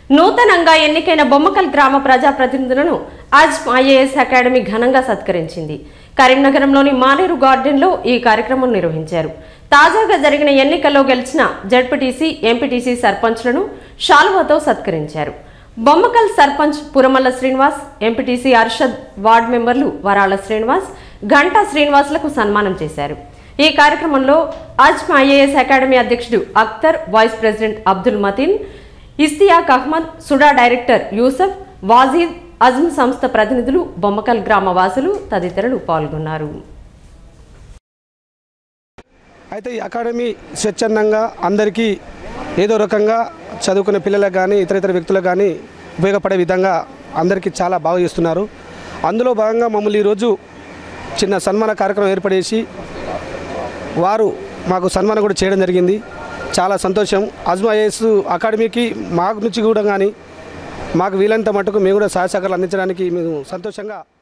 నూతనంగా ఎన్నికైన బొమ్మకల్ గ్రామ ప్రజాప్రతినిధులను ఆజ్ ఐఏఎస్ అకాడమీ ఘనంగా సత్కరించింది కరీంనగరంలోని మానేరు గార్డెన్లో ఈ కార్యక్రమం నిర్వహించారు తాజాగా జరిగిన ఎన్నికల్లో గెలిచిన జడ్పీటీసీ ఎంపీటీసీ సర్పంచ్లను షాల్వాతో సత్కరించారు బొమ్మకల్ సర్పంచ్ పురమల్ల శ్రీనివాస్ ఎంపీటీసీ అర్షద్ వార్డ్ మెంబర్లు వరాల శ్రీనివాస్ ఘంటా శ్రీనివాస్లకు సన్మానం చేశారు ఈ కార్యక్రమంలో అజ్మ్ ఐఏఎస్ అకాడమీ అధ్యక్షుడు Akhtar vice president Abdul Mateen Ishtiaq Ahmed SUDA director Yusuf Wajid Azm సంస్థ ప్రతినిధులు బొమ్మకల్ గ్రామ వాసులు తదితరులు పాల్గొన్నారు అయితే ఈ అకాడమీ స్వచ్ఛందంగా అందరికీ ఏదో రకంగా చదువుకునే పిల్లలకు కానీ ఇతర ఇతర వ్యక్తులకు కానీ ఉపయోగపడే విధంగా అందరికీ చాలా బాగా చేస్తున్నారు అందులో భాగంగా మమ్మల్ని ఈరోజు చిన్న సన్మాన కార్యక్రమం ఏర్పడేసి వారు మాకు సన్మానం కూడా చేయడం జరిగింది చాలా సంతోషం అజ్మా ఐఏఎస్ అకాడమీకి మా నుంచి కూడా కానీ మాకు వీలంత మటుకు మేము కూడా సహాయ సహకారాలు అందించడానికి మేము సంతోషంగా